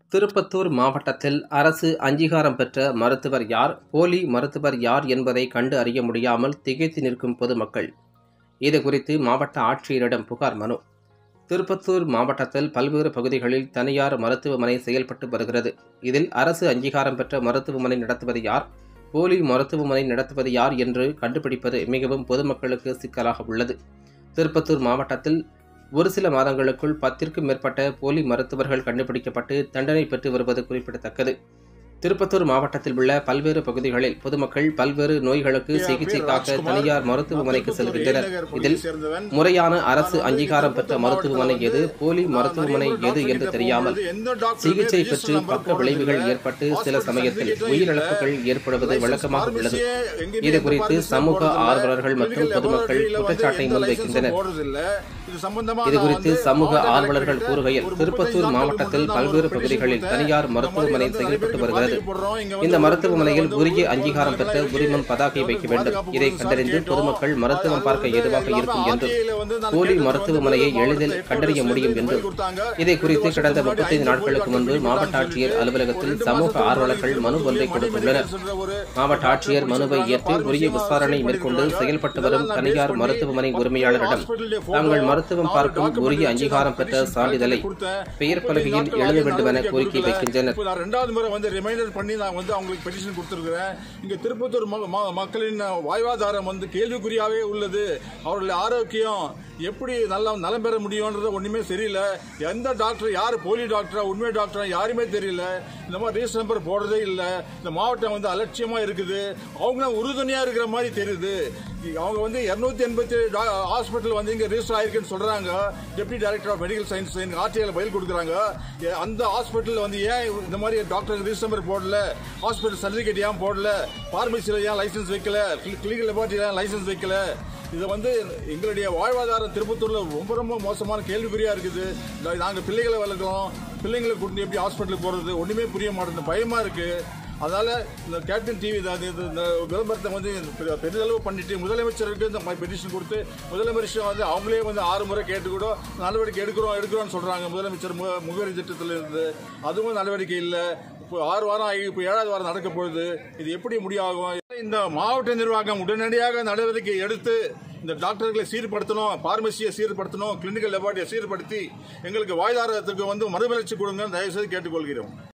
திருப்பத்தூர் மாவட்டத்தில் அரசு அங்கீகாரம் பெற்ற மருத்துவர் யார் போலி மருத்துவர் யார் என்பதை கண்டு அறிய முடியாமல் திகைத்து நிற்கும் பொதுமக்கள் இது குறித்து மாவட்ட ஆட்சியரிடம் புகார் மனு திருப்பத்தூர் மாவட்டத்தில் பல்வேறு பகுதிகளில் தனியார் மருத்துவமனை செயல்பட்டு வருகிறது இதில் அரசு அங்கீகாரம் பெற்ற மருத்துவமனை நடத்துவது யார் போலி மருத்துவமனை நடத்துவது யார் என்று கண்டுபிடிப்பது மிகவும் பொதுமக்களுக்கு சிக்கலாக உள்ளது திருப்பத்தூர் மாவட்டத்தில் ஒரு சில மாதங்களுக்குள் பத்திற்கும் மேற்பட்ட போலி மருத்துவர்கள் கண்டுபிடிக்கப்பட்டு தண்டனை பெற்று வருவது குறிப்பிடத்தக்கது திருப்பத்தூர் மாவட்டத்தில் உள்ள பல்வேறு பகுதிகளில் பொதுமக்கள் பல்வேறு நோய்களுக்கு சிகிச்சைக்காக தனியார் மருத்துவமனைக்கு செல்கின்றனர் இதில் முறையான அரசு அங்கீகாரம் பெற்ற மருத்துவமனை எது போலி மருத்துவமனை எது என்று தெரியாமல் சிகிச்சை பெற்று பக்க விளைவுகள் ஏற்பட்டு சில சமயத்தில் உயிரிழப்புகள் ஏற்படுவது வழக்கமாக உள்ளது இது குறித்து சமூக ஆர்வலர்கள் மற்றும் பொதுமக்கள் குற்றச்சாட்டை முன்வைக்கின்றனர் இது குறித்து சமூக ஆர்வலர்கள் கூறுகையில் திருப்பத்தூர் மாவட்டத்தில் பல்வேறு பகுதிகளில் தனியார் மருத்துவமனை செயல்பட்டு வருகிறது இந்த மருத்துவமனையில் உரிய அங்கீகாரம் பெற்ற உரிமம் பதாகை வைக்க வேண்டும் இதை கண்டறிந்து பொதுமக்கள் மருத்துவம் பார்க்க ஏதுவாக இருக்கும் என்றும் போலி மருத்துவமனையை எளிதில் கண்டறிய முடியும் என்றும் இதை குறித்து கடந்த முப்பத்தைந்து நாட்களுக்கு முன்பு மாவட்ட ஆட்சியர் அலுவலகத்தில் சமூக ஆர்வலர்கள் மனு ஒன்றை கொடுத்துள்ளனர் மாவட்ட ஆட்சியர் மனுவை ஏற்று உரிய விசாரணை மேற்கொண்டு செயல்பட்டு வரும் தனியார் மருத்துவமனை உரிமையாளரிடம் தாங்கள் மருத்துவம் பார்க்கும் உரிய அங்கீகாரம் பெற்ற சான்றிதழை பெயர் பலகையில் எழுத வேண்டும் என கோரிக்கை வைக்கின்றனர் நான் ரெண்டாவது முறை வந்து ரிமைண்டர் பண்ணி நான் வந்து அவங்களுக்கு பெட்டிஷன் கொடுத்துருக்கிறேன் இங்க திருப்பத்தூர் ம- ம- மக்களின் வாழ்வாதாரம் வந்து கேள்விக்குறியாவே உள்ளது அவர்களுடைய ஆரோக்கியம் எப்படி நல்லா நலம் பெற முடியும்ன்றது ஒண்ணுமே தெரியல எந்த டாக்டர் யார் போலி டாக்டரா உண்மை டாக்டரா யாருமே தெரியல இந்த மாதிரி ரீஸ் நம்பர் போடுறதே இல்ல இந்த மாவட்டம் வந்து அலட்சியமா இருக்குது அவங்களும் உறுதுணையா இருக்கிற மாதிரி தெரியுது அவங்க வந்து இருநூத்தி எண்பத்தி ஹாஸ்பிட்டல் வந்து இங்க ரிஜிஸ்டர் ஆயிருக்குன்னு சொல்றாங்க deputy director of medical science ஆர்டிஐல பதில் கொடுக்குறாங்க ஏ, அந்த ஹாஸ்பிட்டல் வந்து ஏன் இந்த மாதிரி டாக்டர் ரிஜிஸ்டர் நம்பர் போடல ஹாஸ்பிட்டல் சர்டிபிகேட் ஏன் போடல பார்மசியில் ஏன் லைசன்ஸ் வைக்கல கிளினிக்கல் லெபார்ட்டரி ஏன் லைசன்ஸ் வைக்கல இது வந்து எங்களுடைய வாழ்வாதாரம் திருப்பத்தூர்ல ரொம்ப ரொம்ப மோசமான கேள்விக்குறியா இருக்குது நா- நாங்க பிள்ளைகளை வளர்க்குறோம் பிள்ளைங்களை கூட்டு எப்படி ஹாஸ்பிட்டலுக்கு போறது ஒண்ணுமே புரிய மாட்டேங்குது பயமா இருக்கு அதனால இந்த கேப்டன் டிவி இந்த விளம்பரத்தை வந்து பெ- பெரிதளவு பண்ணிட்டு முதலமைச்சருக்கு இந்த மாதிரி பெட்டிஷன் கொடுத்து முதலமைச்சர் வந்து அவங்களே வந்து ஆறு முறை கேட்டு கூட நடவடிக்கை எடுக்கிறோம் எடுக்கிறோம்னு சொல்றாங்க முதலமைச்சர் மு- முகவரி திட்டத்தில் இருந்து அதுவும் நடவடிக்கை இல்லை இப்போ ஆறு வாரம் ஆகி இப்போ ஏழாவது வாரம் நடக்க போகுது இது எப்படி முடியாகும் இந்த மாவட்ட நிர்வாகம் உடனடியாக நடவடிக்கை எடுத்து இந்த டாக்டர்களை சீர்படுத்தணும் பார்மசியை சீர்படுத்தணும் கிளினிக்கல் லெபார்ட்டரியை சீர்படுத்தி எங்களுக்கு வாழ்வாதாரத்துக்கு வந்து மறுமலர்ச்சி கொடுங்க தயவுசெய்து கேட்டுக்கொள்கிறோம்